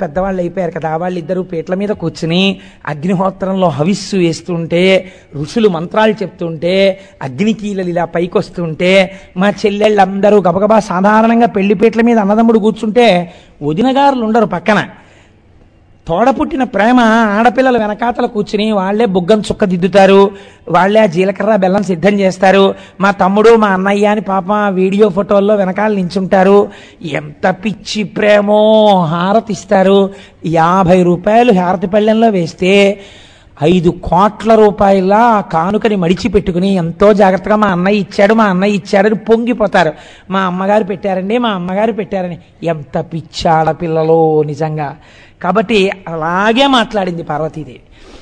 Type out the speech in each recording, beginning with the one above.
పెద్దవాళ్ళు అయిపోయారు కదా వాళ్ళిద్దరూ పీటల మీద కూర్చుని అగ్నిహోత్రంలో హవిస్సు వేస్తుంటే ఋషులు మంత్రాలు చెప్తుంటే అగ్నికీలలు ఇలా పైకి వస్తుంటే మా చెల్లెళ్ళందరూ గబగబా సాధారణంగా పెళ్లి పీటల మీద అన్నదమ్ముడు కూర్చుంటే వదినగారులు ఉండరు పక్కన తోడ పుట్టిన ప్రేమ ఆడపిల్లలు వెనకాతల కూర్చుని వాళ్లే బుగ్గం చుక్క దిద్దుతారు వాళ్లే ఆ జీలకర్ర బెల్లం సిద్ధం చేస్తారు మా తమ్ముడు మా అన్నయ్య అని పాప వీడియో ఫోటోల్లో వెనకాల నించుంటారు ఎంత పిచ్చి ప్రేమో హారతిస్తారు యాభై రూపాయలు హారతి పళ్ళెంలో వేస్తే ఐదు కోట్ల రూపాయల ఆ కానుకని మడిచి పెట్టుకుని ఎంతో జాగ్రత్తగా మా అన్నయ్య ఇచ్చాడు మా అన్నయ్య ఇచ్చాడని పొంగిపోతారు మా అమ్మగారు పెట్టారండి మా అమ్మగారు పెట్టారని ఎంత పిచ్చి ఆడపిల్లలో నిజంగా కాబట్టి అలాగే మాట్లాడింది పార్వతీదేవి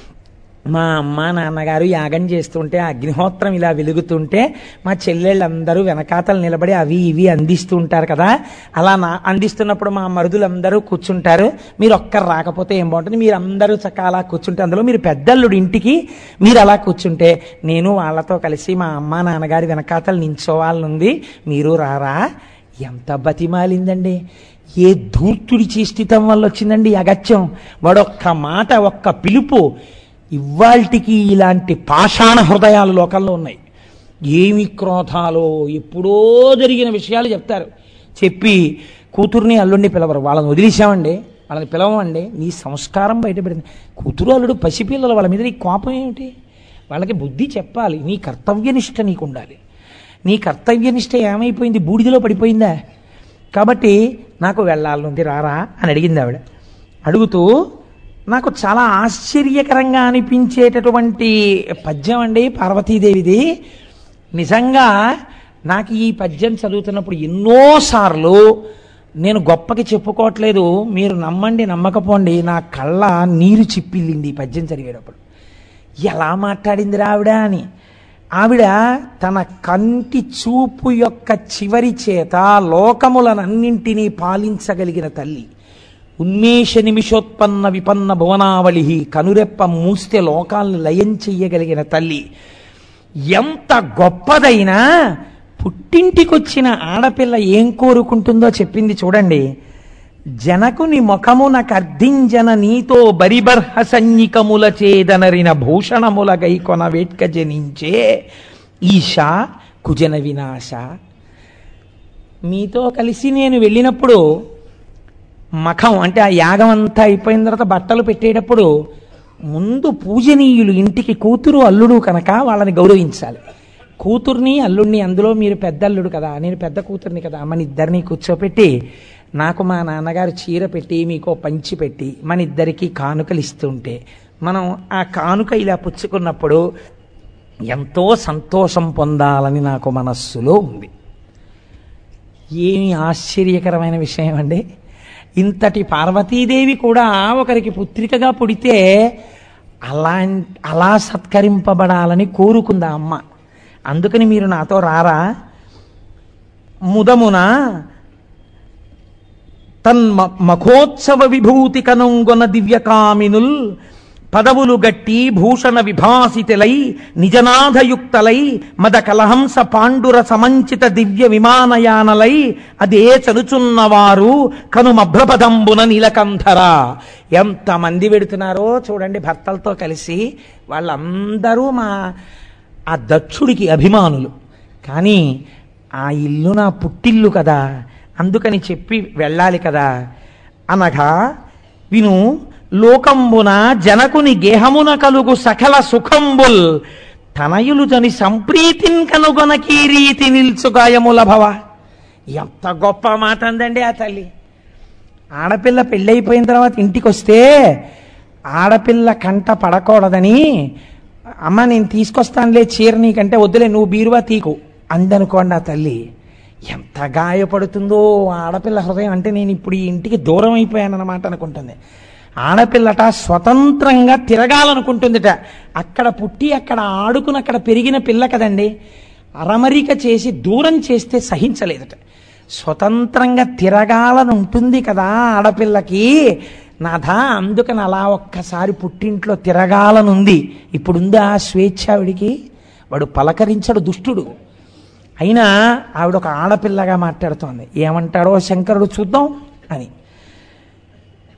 మా అమ్మ నాన్నగారు యాగం చేస్తుంటే అగ్నిహోత్రం ఇలా వెలుగుతుంటే మా చెల్లెళ్ళందరూ వెనకాతలు నిలబడి అవి ఇవి అందిస్తూ ఉంటారు కదా అలా నా అందిస్తున్నప్పుడు మా మరుదులందరూ కూర్చుంటారు మీరు ఒక్కరు రాకపోతే ఏం బాగుంటుంది మీరు అందరూ చక్కగా అలా కూర్చుంటే అందులో మీరు పెద్దల్లుడు ఇంటికి మీరు అలా కూర్చుంటే నేను వాళ్ళతో కలిసి మా అమ్మ నాన్నగారి వెనకాతలు నించోవాలనుంది మీరు రారా ఎంత బతిమాలిందండి ఏ ధూర్తుడి చేష్టితం వల్ల వచ్చిందండి ఈ అగత్యం వాడొక్క మాట ఒక్క పిలుపు ఇవాల్టికి ఇలాంటి పాషాణ హృదయాలు లోకంలో ఉన్నాయి ఏమి క్రోధాలో ఎప్పుడో జరిగిన విషయాలు చెప్తారు చెప్పి కూతుర్ని అల్లుడిని పిలవరు వాళ్ళని వదిలేసామండి వాళ్ళని పిలవమండి నీ సంస్కారం బయటపడింది కూతురు అల్లుడు పసిపిల్లలు వాళ్ళ మీద నీ కోపం ఏమిటి వాళ్ళకి బుద్ధి చెప్పాలి నీ కర్తవ్యనిష్ట నీకు ఉండాలి నీ కర్తవ్యనిష్ట ఏమైపోయింది బూడిదలో పడిపోయిందా కాబట్టి నాకు వెళ్ళాలనుంది రారా అని అడిగింది ఆవిడ అడుగుతూ నాకు చాలా ఆశ్చర్యకరంగా అనిపించేటటువంటి పద్యం అండి పార్వతీదేవిది నిజంగా నాకు ఈ పద్యం చదువుతున్నప్పుడు ఎన్నోసార్లు నేను గొప్పకి చెప్పుకోవట్లేదు మీరు నమ్మండి నమ్మకపోండి నా కళ్ళ నీరు చిప్పిల్లింది ఈ పద్యం చదివేటప్పుడు ఎలా మాట్లాడిందిరా ఆవిడ అని ఆవిడ తన కంటి చూపు యొక్క చివరి చేత లోకములనన్నింటినీ పాలించగలిగిన తల్లి ఉన్మేష నిమిషోత్పన్న విపన్న భువనావళి కనురెప్ప మూస్తే లోకాలను లయం చెయ్యగలిగిన తల్లి ఎంత గొప్పదైనా పుట్టింటికొచ్చిన ఆడపిల్ల ఏం కోరుకుంటుందో చెప్పింది చూడండి జనకుని ముఖమున కర్ధింజన నీతో బరిబర్హ సన్నికముల చేదనరిన భూషణముల గైకొన వేట్క జనించే ఈశా కుజన వినాశ మీతో కలిసి నేను వెళ్ళినప్పుడు మఖం అంటే ఆ యాగం అంతా అయిపోయిన తర్వాత బట్టలు పెట్టేటప్పుడు ముందు పూజనీయులు ఇంటికి కూతురు అల్లుడు కనుక వాళ్ళని గౌరవించాలి కూతుర్ని అల్లుడిని అందులో మీరు పెద్ద అల్లుడు కదా నేను పెద్ద కూతుర్ని కదా మన ఇద్దరిని కూర్చోపెట్టి నాకు మా నాన్నగారు చీర పెట్టి మీకు పంచి పెట్టి మన ఇద్దరికి కానుకలు ఇస్తుంటే మనం ఆ కానుక ఇలా పుచ్చుకున్నప్పుడు ఎంతో సంతోషం పొందాలని నాకు మనస్సులో ఉంది ఏమి ఆశ్చర్యకరమైన విషయం అండి ఇంతటి పార్వతీదేవి కూడా ఒకరికి పుత్రికగా పుడితే అలా అలా సత్కరింపబడాలని కోరుకుందా అమ్మ అందుకని మీరు నాతో రారా ముదమున తన్మ మఖోత్సవ విభూతి కనుంగొన దివ్యకామినుల్ పదవులు గట్టి భూషణ విభాసితులై నిజనాథయుక్తలై మద కలహంస పాండుర సమంచిత దివ్య విమానయానలై అదే చనుచున్నవారు కనుమభ్రపదంబున నీలకంధర ఎంతమంది పెడుతున్నారో చూడండి భర్తలతో కలిసి వాళ్ళందరూ మా ఆ దక్షుడికి అభిమానులు కానీ ఆ ఇల్లు నా పుట్టిల్లు కదా అందుకని చెప్పి వెళ్ళాలి కదా అనగా విను లోకంబున జనకుని గేహమున కలుగు సకల సుఖంబుల్ తనయులు జని సంప్రీతిన్ కనుగొన కీరీతి నిల్చుగాయముల భవ ఎంత గొప్ప మాట అందండి ఆ తల్లి ఆడపిల్ల పెళ్ళైపోయిన తర్వాత ఇంటికి వస్తే ఆడపిల్ల కంట పడకూడదని అమ్మ నేను తీసుకొస్తానులే చీర నీకంటే వద్దులే నువ్వు బీరువా తీకు అందనుకోండి ఆ తల్లి ఎంత గాయపడుతుందో ఆ ఆడపిల్ల హృదయం అంటే నేను ఇప్పుడు ఈ ఇంటికి దూరం అయిపోయానన్నమాట అనుకుంటుంది ఆడపిల్లట స్వతంత్రంగా తిరగాలనుకుంటుందిట అక్కడ పుట్టి అక్కడ ఆడుకుని అక్కడ పెరిగిన పిల్ల కదండి అరమరిక చేసి దూరం చేస్తే సహించలేదట స్వతంత్రంగా తిరగాలని ఉంటుంది కదా ఆడపిల్లకి నాథ అందుకని అలా ఒక్కసారి పుట్టింట్లో తిరగాలనుంది ఇప్పుడుందా స్వేచ్ఛ ఆవిడికి వాడు పలకరించడు దుష్టుడు అయినా ఆవిడ ఒక ఆడపిల్లగా మాట్లాడుతోంది ఏమంటాడో శంకరుడు చూద్దాం అని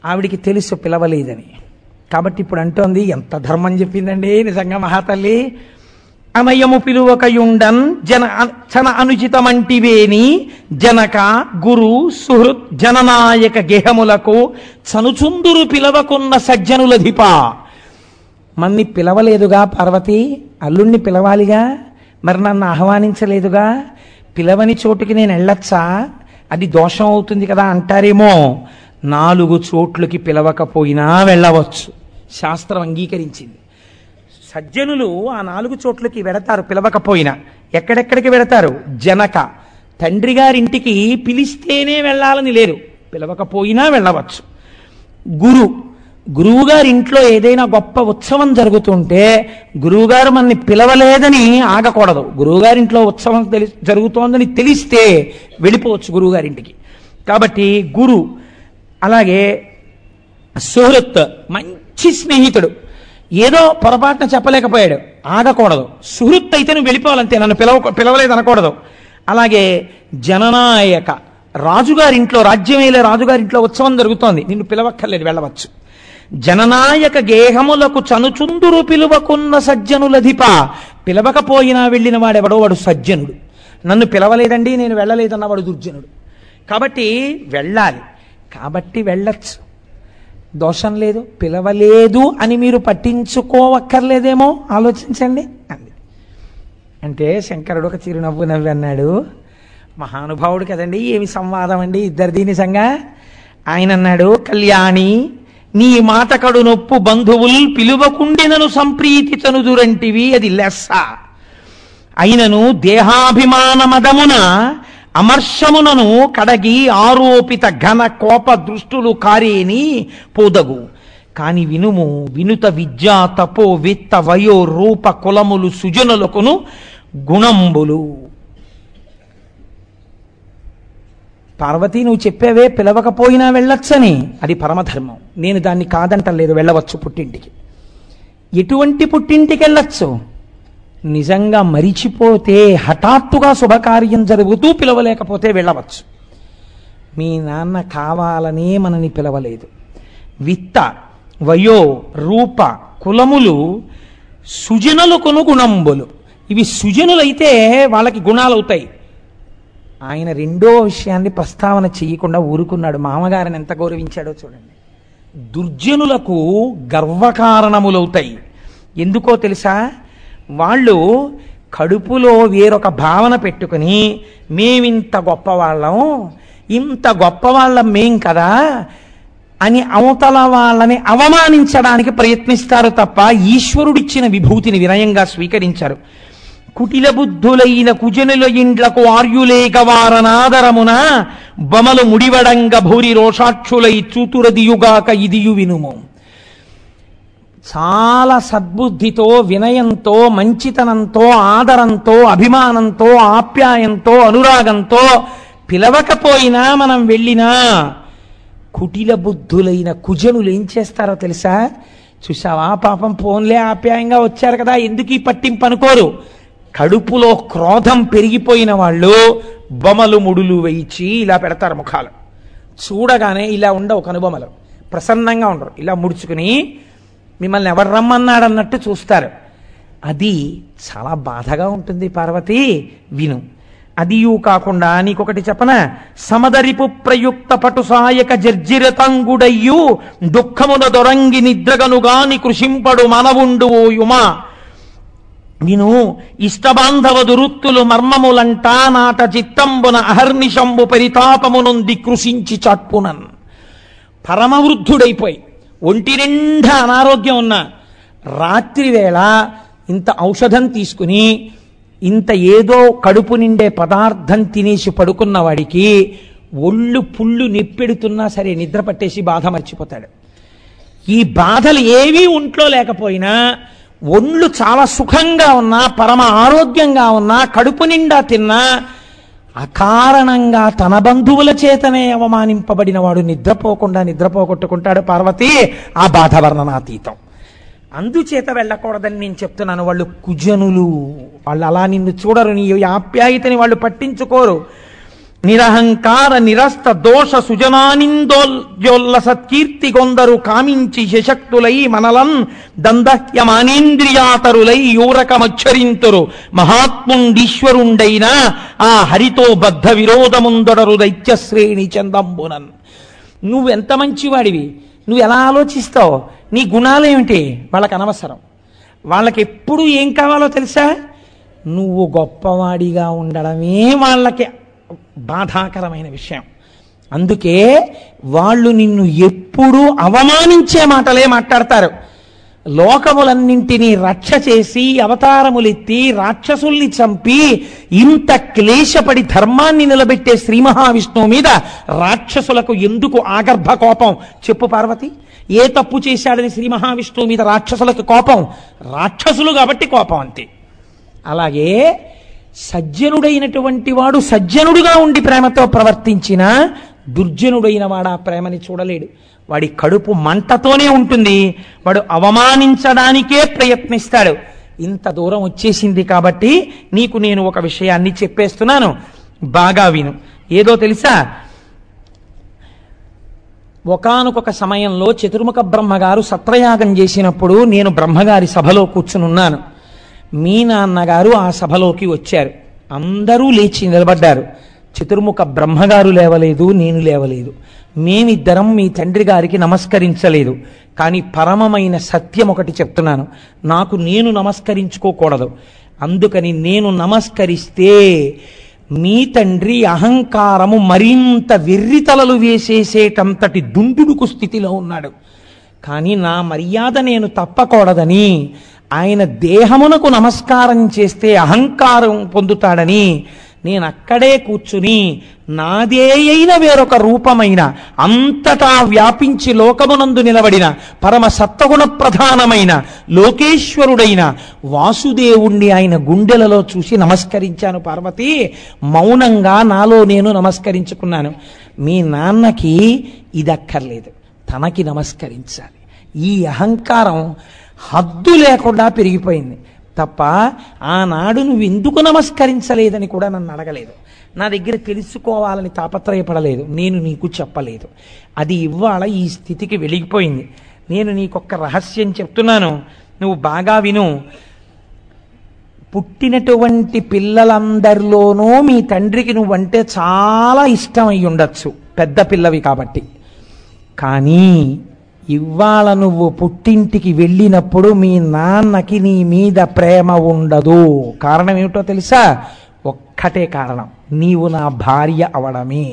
ఆవిడికి తెలుసు పిలవలేదని కాబట్టి ఇప్పుడు అంటోంది ఎంత ధర్మం చెప్పిందండి నిజంగా మహాతల్లి అనయము పిలువకయుండన్ జన చన అనుచితమంటివేని జనక గురు సుహృత్ జననాయక గేహములకు చనుచుందురు పిలవకున్న సజ్జనులధిప మన్ని పిలవలేదుగా పార్వతి అల్లుణ్ణి పిలవాలిగా మరి నన్ను ఆహ్వానించలేదుగా పిలవని చోటుకి నేను వెళ్ళొచ్చా అది దోషం అవుతుంది కదా అంటారేమో నాలుగు చోట్లకి పిలవకపోయినా వెళ్ళవచ్చు శాస్త్రం అంగీకరించింది సజ్జనులు ఆ నాలుగు చోట్లకి వెడతారు పిలవకపోయినా ఎక్కడెక్కడికి వెడతారు జనక తండ్రి గారింటికి పిలిస్తేనే వెళ్ళాలని లేరు పిలవకపోయినా వెళ్ళవచ్చు గురు గురువుగారి ఇంట్లో ఏదైనా గొప్ప ఉత్సవం జరుగుతుంటే గురువుగారు మనని పిలవలేదని ఆగకూడదు గురువుగారింట్లో ఉత్సవం తెలి జరుగుతోందని తెలిస్తే వెళ్ళిపోవచ్చు గురువుగారింటికి కాబట్టి గురు అలాగే సుహృత్ మంచి స్నేహితుడు ఏదో పొరపాటున చెప్పలేకపోయాడు ఆగకూడదు సుహృత్ అయితే నువ్వు వెళ్ళిపోవాలంతే నన్ను పిలవ పిలవలేదు అనకూడదు అలాగే జననాయక రాజుగారింట్లో రాజ్యమేలే రాజుగారింట్లో ఉత్సవం జరుగుతోంది నిన్ను పిలవక్కర్లేదు వెళ్ళవచ్చు జననాయక గేహములకు చనుచుందురు పిలువకున్న సజ్జనులధిప పిలవకపోయినా వెళ్ళిన వాడెవడో వాడు సజ్జనుడు నన్ను పిలవలేదండి నేను వెళ్ళలేదన్న వాడు దుర్జనుడు కాబట్టి వెళ్ళాలి కాబట్టి వెళ్ళచ్చు దోషం లేదు పిలవలేదు అని మీరు పట్టించుకోవక్కర్లేదేమో ఆలోచించండి అంది అంటే శంకరుడు ఒక చిరునవ్వు నవ్వి అన్నాడు మహానుభావుడు కదండి ఏమి సంవాదం అండి ఇద్దరిది నిజంగా ఆయన అన్నాడు కళ్యాణి నీ మాటకడు నొప్పు బంధువుల్ పిలువకుండినను సంప్రీతి తనుదురంటివి అది లెస్స అయినను దేహాభిమాన మదమున అమర్షమునను కడగి ఆరోపిత ఘన కోప దృష్టులు కారేని పోదగు కాని వినుము వినుత విద్యా తపో విత్త వయో రూప కులములు సుజనులకును గుణంబులు పార్వతి నువ్వు చెప్పావే పిలవకపోయినా వెళ్ళొచ్చని అది పరమధర్మం నేను దాన్ని కాదంటలేదు వెళ్ళవచ్చు పుట్టింటికి ఎటువంటి పుట్టింటికి వెళ్ళొచ్చు నిజంగా మరిచిపోతే హఠాత్తుగా శుభకార్యం జరుగుతూ పిలవలేకపోతే వెళ్ళవచ్చు మీ నాన్న కావాలనే మనని పిలవలేదు విత్త వయో రూప కులములు సుజనులకును గుణంబులు ఇవి సుజనులైతే వాళ్ళకి గుణాలు అవుతాయి ఆయన రెండో విషయాన్ని ప్రస్తావన చేయకుండా ఊరుకున్నాడు మామగారిని ఎంత గౌరవించాడో చూడండి దుర్జనులకు గర్వకారణములవుతాయి ఎందుకో తెలుసా వాళ్ళు కడుపులో వేరొక భావన పెట్టుకుని మేమింత గొప్పవాళ్ళం ఇంత గొప్పవాళ్ళం మేం కదా అని అవతల వాళ్ళని అవమానించడానికి ప్రయత్నిస్తారు తప్ప ఈశ్వరుడిచ్చిన విభూతిని వినయంగా స్వీకరించారు కుటిల బుద్ధులైన కుజనుల ఇండ్లకు ఆర్యులేక వారనాదరమున బమలు ముడివడంగ భూరి రోషాక్షులై చూతురదియుగాక ఇదియు వినుము చాలా సద్బుద్ధితో వినయంతో మంచితనంతో ఆదరంతో అభిమానంతో ఆప్యాయంతో అనురాగంతో పిలవకపోయినా మనం వెళ్ళినా కుటిల బుద్ధులైన కుజనులు ఏం చేస్తారో తెలుసా చూసావా పాపం పోన్లే ఆప్యాయంగా వచ్చారు కదా ఎందుకు ఈ పట్టింపు అనుకోరు కడుపులో క్రోధం పెరిగిపోయిన వాళ్ళు బొమలు ముడులు వేయించి ఇలా పెడతారు ముఖాలు చూడగానే ఇలా ఉండవు కనుబొమలు ప్రసన్నంగా ఉండరు ఇలా ముడుచుకుని మిమ్మల్ని ఎవరు రమ్మన్నాడు అన్నట్టు చూస్తారు అది చాలా బాధగా ఉంటుంది పార్వతి విను అదియు కాకుండా నీకొకటి చెప్పన సమదరిపు ప్రయుక్త పటు సాయక జర్జిరతంగుడయ్యు దుఃఖమున దొరంగి నిద్రగనుగాని కృషింపడు మనవుండు ఓ యుమా విను ఇష్టబాంధవ దురుత్తులు మర్మములంటా నాట చిత్తంబున అహర్నిశంబు పరితాపమునుంది కృషించి చట్పునన్ పరమవృద్ధుడైపోయి ఒంటి నిండా అనారోగ్యం ఉన్న రాత్రి వేళ ఇంత ఔషధం తీసుకుని ఇంత ఏదో కడుపు నిండే పదార్థం తినేసి పడుకున్న వాడికి ఒళ్ళు పుళ్ళు నిప్పెడుతున్నా సరే నిద్ర పట్టేసి బాధ మర్చిపోతాడు ఈ బాధలు ఏవీ ఒంట్లో లేకపోయినా ఒళ్ళు చాలా సుఖంగా ఉన్నా పరమ ఆరోగ్యంగా ఉన్నా కడుపు నిండా తిన్నా అకారణంగా తన బంధువుల చేతనే అవమానింపబడిన వాడు నిద్రపోకుండా నిద్రపోగొట్టుకుంటాడు పార్వతి ఆ బాధ వర్ణనాతీతం అందుచేత వెళ్ళకూడదని నేను చెప్తున్నాను వాళ్ళు కుజనులు వాళ్ళు అలా నిన్ను చూడరు నీ ఆప్యాయతని వాళ్ళు పట్టించుకోరు నిరహంకార నిరస్త దోష సుజనానిందోల్జోల్లస కీర్తి కొందరు కామించి శశక్తులై మనలన్ దందహ్యమానేంద్రియాతరులై యూరకమచ్చరింతురు మహాత్ముండీశ్వరుండైన ఆ హరితో బద్ధ విరోధముందొడరు దైత్యశ్రేణి చందంబునన్ నువ్వెంత మంచివాడివి నువ్వు ఎలా ఆలోచిస్తావు నీ గుణాలేమిటి వాళ్ళకి అనవసరం వాళ్ళకి ఎప్పుడు ఏం కావాలో తెలుసా నువ్వు గొప్పవాడిగా ఉండడమే వాళ్ళకి బాధాకరమైన విషయం అందుకే వాళ్ళు నిన్ను ఎప్పుడూ అవమానించే మాటలే మాట్లాడతారు లోకములన్నింటినీ రక్ష చేసి అవతారములెత్తి రాక్షసుల్ని చంపి ఇంత క్లేశపడి ధర్మాన్ని నిలబెట్టే శ్రీ మహావిష్ణువు మీద రాక్షసులకు ఎందుకు ఆగర్భ కోపం చెప్పు పార్వతి ఏ తప్పు చేశాడని శ్రీ మహావిష్ణువు మీద రాక్షసులకు కోపం రాక్షసులు కాబట్టి కోపం అంతే అలాగే సజ్జనుడైనటువంటి వాడు సజ్జనుడుగా ఉండి ప్రేమతో ప్రవర్తించిన దుర్జనుడైన వాడు ఆ ప్రేమని చూడలేడు వాడి కడుపు మంటతోనే ఉంటుంది వాడు అవమానించడానికే ప్రయత్నిస్తాడు ఇంత దూరం వచ్చేసింది కాబట్టి నీకు నేను ఒక విషయాన్ని చెప్పేస్తున్నాను బాగా విను ఏదో తెలుసా ఒకానొక సమయంలో చతుర్ముఖ బ్రహ్మగారు సత్రయాగం చేసినప్పుడు నేను బ్రహ్మగారి సభలో కూర్చునున్నాను మీ నాన్నగారు ఆ సభలోకి వచ్చారు అందరూ లేచి నిలబడ్డారు చతుర్ముఖ బ్రహ్మగారు లేవలేదు నేను లేవలేదు మేమిద్దరం మీ తండ్రి గారికి నమస్కరించలేదు కానీ పరమమైన సత్యం ఒకటి చెప్తున్నాను నాకు నేను నమస్కరించుకోకూడదు అందుకని నేను నమస్కరిస్తే మీ తండ్రి అహంకారము మరింత వెర్రితలలు వేసేసేటంతటి దుందుడుకు స్థితిలో ఉన్నాడు కానీ నా మర్యాద నేను తప్పకూడదని ఆయన దేహమునకు నమస్కారం చేస్తే అహంకారం పొందుతాడని నేను అక్కడే కూర్చుని నాదే అయిన వేరొక రూపమైన అంతటా వ్యాపించి లోకమునందు నిలబడిన పరమ సత్వగుణ ప్రధానమైన లోకేశ్వరుడైన వాసుదేవుణ్ణి ఆయన గుండెలలో చూసి నమస్కరించాను పార్వతి మౌనంగా నాలో నేను నమస్కరించుకున్నాను మీ నాన్నకి ఇదక్కర్లేదు తనకి నమస్కరించాలి ఈ అహంకారం హద్దు లేకుండా పెరిగిపోయింది తప్ప ఆనాడు నువ్వు ఎందుకు నమస్కరించలేదని కూడా నన్ను అడగలేదు నా దగ్గర తెలుసుకోవాలని తాపత్రయపడలేదు నేను నీకు చెప్పలేదు అది ఇవాళ ఈ స్థితికి వెలిగిపోయింది నేను నీకొక్క రహస్యం చెప్తున్నాను నువ్వు బాగా విను పుట్టినటువంటి పిల్లలందరిలోనూ మీ తండ్రికి నువ్వంటే చాలా ఇష్టం అయి ఉండొచ్చు పెద్ద పిల్లవి కాబట్టి కానీ ఇవాళ నువ్వు పుట్టింటికి వెళ్ళినప్పుడు మీ నాన్నకి నీ మీద ప్రేమ ఉండదు కారణం ఏమిటో తెలుసా ఒక్కటే కారణం నీవు నా భార్య అవడమే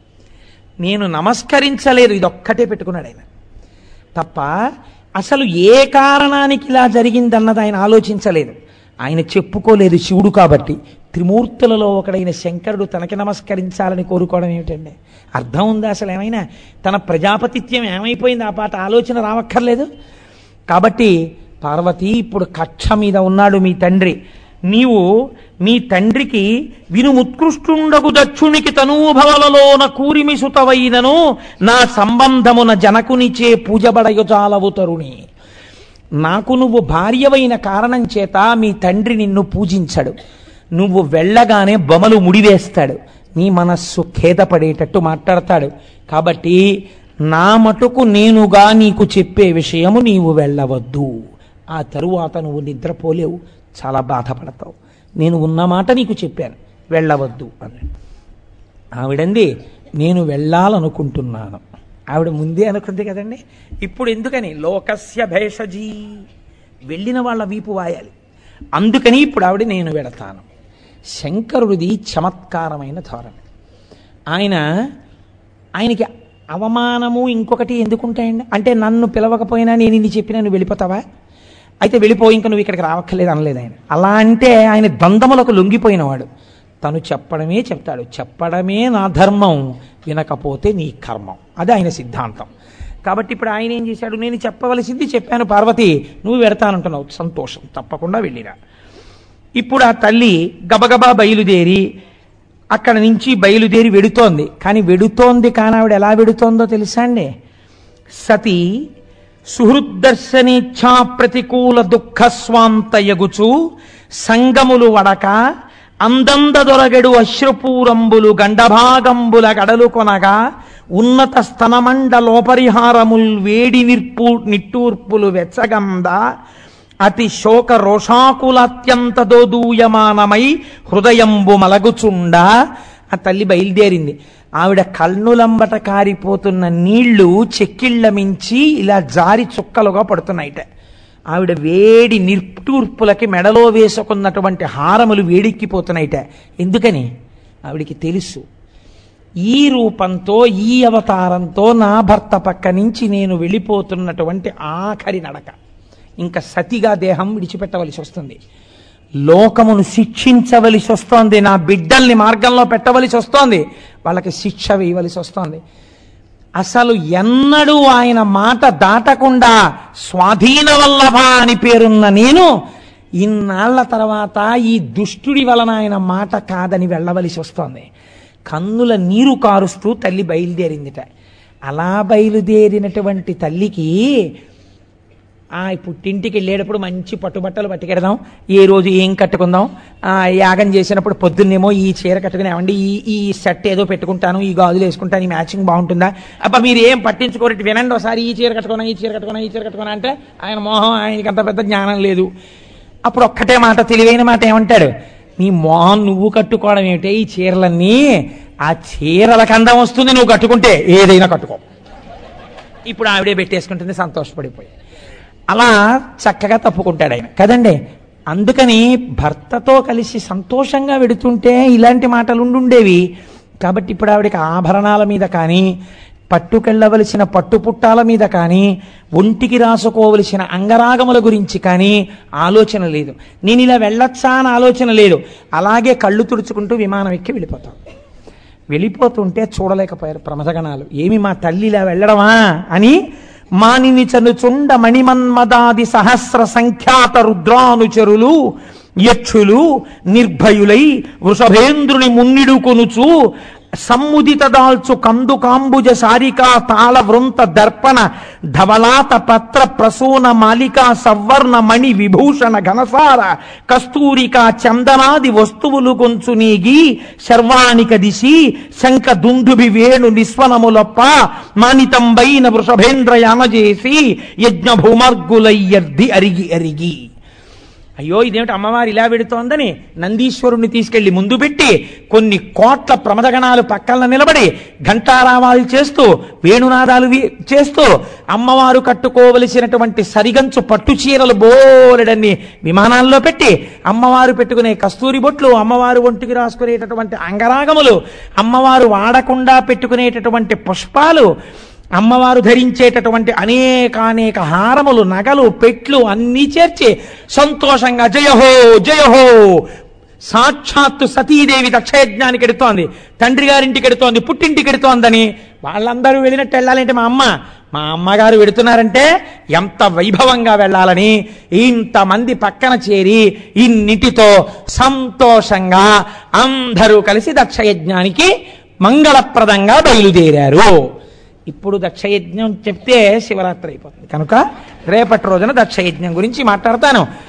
నేను నమస్కరించలేదు ఇదొక్కటే పెట్టుకున్నాడు ఆయన తప్ప అసలు ఏ కారణానికి ఇలా జరిగిందన్నది ఆయన ఆలోచించలేదు ఆయన చెప్పుకోలేదు శివుడు కాబట్టి త్రిమూర్తులలో ఒకడైన శంకరుడు తనకి నమస్కరించాలని కోరుకోవడం ఏమిటండి అర్థం ఉందా అసలు ఏమైనా తన ప్రజాపతిత్యం ఏమైపోయింది ఆ పాట ఆలోచన రావక్కర్లేదు కాబట్టి పార్వతి ఇప్పుడు కక్ష మీద ఉన్నాడు మీ తండ్రి నీవు మీ తండ్రికి వినుముత్కృష్టుండగు దక్షునికి తనూభవలలోన కూరిమి సుతవైనను నా సంబంధమున జనకునిచే పూజబడయుజాలవు తరుణి నాకు నువ్వు భార్యవైన కారణం చేత మీ తండ్రి నిన్ను పూజించడు నువ్వు వెళ్ళగానే బొమలు ముడివేస్తాడు నీ మనస్సు ఖేదపడేటట్టు మాట్లాడతాడు కాబట్టి నా మటుకు నేనుగా నీకు చెప్పే విషయము నీవు వెళ్ళవద్దు ఆ తరువాత నువ్వు నిద్రపోలేవు చాలా బాధపడతావు నేను ఉన్న మాట నీకు చెప్పాను వెళ్ళవద్దు అని ఆవిడంది నేను వెళ్ళాలనుకుంటున్నాను ఆవిడ ముందే అనుకుంది కదండి ఇప్పుడు ఎందుకని లోకస్య భేషజీ వెళ్ళిన వాళ్ళ వీపు వాయాలి అందుకని ఇప్పుడు ఆవిడ నేను వెడతాను శంకరుడిది చమత్కారమైన ధోరణి ఆయన ఆయనకి అవమానము ఇంకొకటి ఎందుకుంటాయండి అంటే నన్ను పిలవకపోయినా నేను ఇన్ని చెప్పినా నువ్వు వెళ్ళిపోతావా అయితే వెళ్ళిపోయి ఇంకా నువ్వు ఇక్కడికి రావక్కర్లేదు అనలేదు ఆయన అలా అంటే ఆయన దందములకు లొంగిపోయినవాడు తను చెప్పడమే చెప్తాడు చెప్పడమే నా ధర్మం వినకపోతే నీ కర్మం అది ఆయన సిద్ధాంతం కాబట్టి ఇప్పుడు ఆయన ఏం చేశాడు నేను చెప్పవలసింది చెప్పాను పార్వతి నువ్వు వెడతానంటున్నావు సంతోషం తప్పకుండా వెళ్ళిరా ఇప్పుడు ఆ తల్లి గబగబా బయలుదేరి అక్కడ నుంచి బయలుదేరి వెడుతోంది కానీ వెడుతోంది కానీ ఆవిడ ఎలా వెడుతోందో తెలుసా అండి సతి సుహృద్దర్శనేచ్ఛా ప్రతికూల దుఃఖ స్వాంతయగుచు సంగములు వడక అందందదొరగడు అశ్రుపూరంబులు గండభాగంబుల గడలు కొనగా ఉన్నత స్తనమండలోపరిహారముల్ వేడి నిర్పూ నిట్టూర్పులు వెచ్చగంద అతి శోక రోషాకులాత్యంత దోదూయమానమై హృదయంబు మలగుచుండ ఆ తల్లి బయలుదేరింది ఆవిడ కన్నులంబట కారిపోతున్న నీళ్లు చెక్కిళ్ల మించి ఇలా జారి చుక్కలుగా పడుతున్నాయిట ఆవిడ వేడి నిర్టూర్పులకి మెడలో వేసుకున్నటువంటి హారములు వేడెక్కిపోతున్నాయిట ఎందుకని ఆవిడికి తెలుసు ఈ రూపంతో ఈ అవతారంతో నా భర్త పక్క నుంచి నేను వెళ్ళిపోతున్నటువంటి ఆఖరి నడక ఇంకా సతిగా దేహం విడిచిపెట్టవలసి వస్తుంది లోకమును శిక్షించవలసి వస్తోంది నా బిడ్డల్ని మార్గంలో పెట్టవలసి వస్తోంది వాళ్ళకి శిక్ష వేయవలసి వస్తోంది అసలు ఎన్నడూ ఆయన మాట దాటకుండా స్వాధీన వల్లభ అని పేరున్న నేను ఇన్నాళ్ల తర్వాత ఈ దుష్టుడి వలన ఆయన మాట కాదని వెళ్ళవలసి వస్తోంది కన్నుల నీరు కారుస్తూ తల్లి బయలుదేరిందిట అలా బయలుదేరినటువంటి తల్లికి ఆ పుట్టింటికి వెళ్ళేటప్పుడు మంచి పట్టుబట్టలు పట్టుకెడదాం ఏ రోజు ఏం కట్టుకుందాం ఆ యాగం చేసినప్పుడు పొద్దున్నేమో ఈ చీర కట్టుకుని ఏమండి ఈ ఈ సెట్ ఏదో పెట్టుకుంటాను ఈ గాజులు వేసుకుంటాను ఈ మ్యాచింగ్ బాగుంటుందా అబ్బా మీరు ఏం పట్టించుకోరటి వినండి ఒకసారి ఈ చీర కట్టుకున్నా ఈ చీర కట్టుకున్నా ఈ చీర కట్టుకున్నా అంటే ఆయన మోహం ఆయనకి అంత పెద్ద జ్ఞానం లేదు అప్పుడు ఒక్కటే మాట తెలివైన మాట ఏమంటాడు నీ మోహం నువ్వు కట్టుకోవడం ఏమిటే ఈ చీరలన్నీ ఆ చీరలకు అందం వస్తుంది నువ్వు కట్టుకుంటే ఏదైనా కట్టుకో ఇప్పుడు ఆవిడే పెట్టేసుకుంటుంది సంతోషపడిపోయి అలా చక్కగా తప్పుకుంటాడు ఆయన కదండి అందుకని భర్తతో కలిసి సంతోషంగా వెడుతుంటే ఇలాంటి మాటలు ఉండుండేవి కాబట్టి ఇప్పుడు ఆవిడకి ఆభరణాల మీద కానీ పట్టుకెళ్ళవలసిన పట్టుపుట్టాల మీద కానీ ఒంటికి రాసుకోవలసిన అంగరాగముల గురించి కానీ ఆలోచన లేదు నేను ఇలా వెళ్ళొచ్చా అని ఆలోచన లేదు అలాగే కళ్ళు తుడుచుకుంటూ విమానం ఎక్కి వెళ్ళిపోతాం వెళ్ళిపోతుంటే చూడలేకపోయారు ప్రమదగణాలు ఏమి మా తల్లి ఇలా వెళ్ళడమా అని మానిని చనుచుండ మణిమన్మదాది సహస్ర సంఖ్యాత రుద్రానుచరులు యక్షులు నిర్భయులై వృషభేంద్రుని మున్నిడు కొనుచు సమ్ముదిత దాల్చు కందు కాంబుజ సారికా తాళ వృంత దర్పణ ధవలాత పత్ర ప్రసూన మాలికా సవర్ణ మణి విభూషణ ఘనసార కస్తూరిక చందనాది వస్తువులు గొంచు నీగి శర్వాణిక దిశి శంఖ దుందుభి వేణు నిస్వనములొప్ప మానితంబైన వృషభేంద్ర యానజేసి యజ్ఞ భూమర్గులయ్యర్ది అరిగి అరిగి అయ్యో ఇదేమిటి అమ్మవారు ఇలా పెడుతోందని నందీశ్వరుణ్ణి తీసుకెళ్లి ముందు పెట్టి కొన్ని కోట్ల ప్రమదగణాలు పక్కన నిలబడి ఘంటారావాలు చేస్తూ వేణునాదాలు వి- చేస్తూ అమ్మవారు కట్టుకోవలసినటువంటి సరిగంచు పట్టు చీరలు బోలెడన్ని విమానాల్లో పెట్టి అమ్మవారు పెట్టుకునే కస్తూరి బొట్లు అమ్మవారు ఒంటికి రాసుకునేటటువంటి అంగరాగములు అమ్మవారు వాడకుండా పెట్టుకునేటటువంటి పుష్పాలు అమ్మవారు ధరించేటటువంటి అనేకానేక హారములు నగలు పెట్లు అన్నీ చేర్చి సంతోషంగా జయహో జయహో సాక్షాత్తు సతీదేవి దక్షయజ్ఞానికి ఎడుతోంది తండ్రి గారింటికి ఎడుతోంది పుట్టింటికి ఎడుతోందని వాళ్ళందరూ వెళ్ళినట్టు వెళ్ళాలంటే మా అమ్మ మా అమ్మగారు వెడుతున్నారంటే ఎంత వైభవంగా వెళ్ళాలని ఇంతమంది పక్కన చేరి ఇన్నిటితో సంతోషంగా అందరూ కలిసి దక్షయజ్ఞానికి మంగళప్రదంగా బయలుదేరారు ఇప్పుడు దక్షయజ్ఞం చెప్తే శివరాత్రి అయిపోతుంది కనుక రేపటి రోజున దక్షయజ్ఞం గురించి మాట్లాడతాను